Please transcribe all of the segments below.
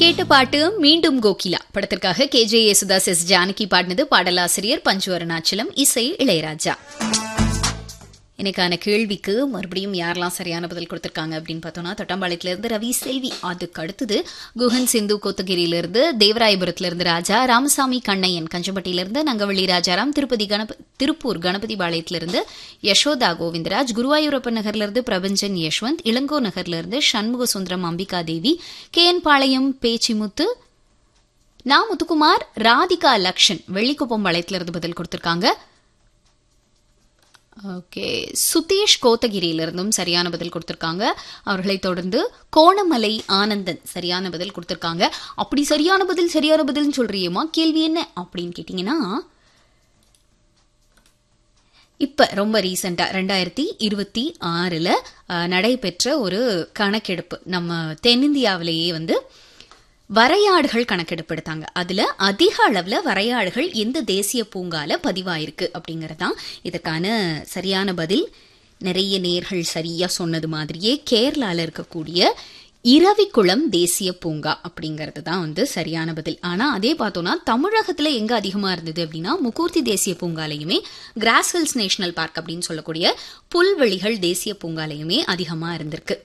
கேட்ட பாட்டு மீண்டும் கோகிலா படத்திற்காக K J Yesudas S Janaki பாடினது பாடலாசிரியர் பஞ்சு அருணாச்சலம் இசை இளையராஜா எனக்கான கேள்விக்கு மறுபடியும் யாரெல்லாம் சரியான பதில் கொடுத்திருக்காங்க அப்படின்னு பார்த்தோம்னா தொட்டம்பாளையத்துல இருந்து ரவி செல்வி அதுக்கு அடுத்தது குஹன் சிந்து கோத்தகிரியிலிருந்து தேவராயபுரத்துல இருந்து ராஜா ராமசாமி கண்ணையன் கஞ்சம்பட்டியிலிருந்து நங்கவள்ளி ராஜாராம் திருப்பதி கணப திருப்பூர் கணபதி பாளையத்திலிருந்து யசோதா கோவிந்தராஜ் குருவாயூரப்பன் நகர்ல இருந்து பிரபஞ்சன் யஷ்வந்த் இளங்கோ நகர்ல இருந்து சண்முக சுந்தரம் அம்பிகா தேவி கே என் பாளையம் பேச்சிமுத்து நா முத்துக்குமார் ராதிகா லக்ஷன் வெள்ளிக்குப்பம் பாளையத்திலிருந்து பதில் கொடுத்திருக்காங்க ஓகே சுதீஷ் கோத்தகிரியிலிருந்தும் சரியான பதில் கொடுத்திருக்காங்க அவர்களை தொடர்ந்து கோணமலை ஆனந்தன் சரியான பதில் கொடுத்திருக்காங்க அப்படி சரியான பதில் சரியான பதில்னு சொல்றியேமா கேள்வி என்ன அப்படின்னு கேட்டீங்கன்னா இப்ப ரொம்ப ரீசெண்டா ரெண்டாயிரத்தி இருபத்தி ஆறுல அஹ், நடைபெற்ற ஒரு கணக்கெடுப்பு நம்ம தென்னிந்தியாவிலேயே வந்து வரையாடுகள் கணக்கெடுப்பு எடுத்தாங்க அதுல அதிக அளவுல வரையாடுகள் எந்த தேசிய பூங்கால பதிவாயிருக்கு அப்படிங்கறதுதான் இதற்கான சரியான பதில் நிறைய நேர்கள் சரியா சொன்னது மாதிரியே கேரளால இருக்கக்கூடிய இரவிக்குளம் தேசிய பூங்கா அப்படிங்கிறது தான் வந்து சரியான பதில் ஆனா அதே பார்த்தோம்னா தமிழகத்துல எங்க அதிகமா இருந்தது அப்படின்னா முகூர்த்தி தேசிய பூங்காலையுமே கிராஸ் ஹில்ஸ் நேஷனல் பார்க் அப்படின்னு சொல்லக்கூடிய புல்வெளிகள் தேசிய பூங்காலையுமே அதிகமா இருந்திருக்கு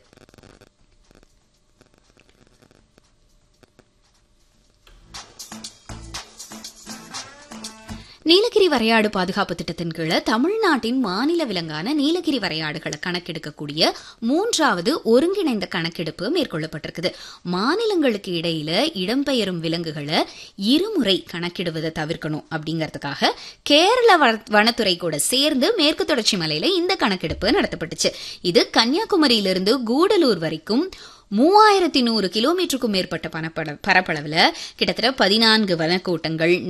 நீலகிரி வரையாடு பாதுகாப்பு திட்டத்தின் கீழ தமிழ்நாட்டின் மாநில விலங்கான நீலகிரி வரையாடுகளை கணக்கெடுக்கக்கூடிய மூன்றாவது ஒருங்கிணைந்த கணக்கெடுப்பு மேற்கொள்ளப்பட்டிருக்குது மாநிலங்களுக்கு இடையில இடம்பெயரும் விலங்குகளை இருமுறை கணக்கிடுவதை தவிர்க்கணும் அப்படிங்கறதுக்காக கேரள வன- வனத்துறை கூட சேர்ந்து மேற்கு தொடர்ச்சி மலையில இந்த கணக்கெடுப்பு நடத்தப்பட்டுச்சு இது கன்னியாகுமரியிலிருந்து கூடலூர் வரைக்கும் மூவாயிரத்தி நூறு கிலோமீட்டருக்கும் மேற்பட்ட பணப்பட பரப்பளவுல கிட்டத்தட்ட பதினான்கு வனக்கூட்டங்கள்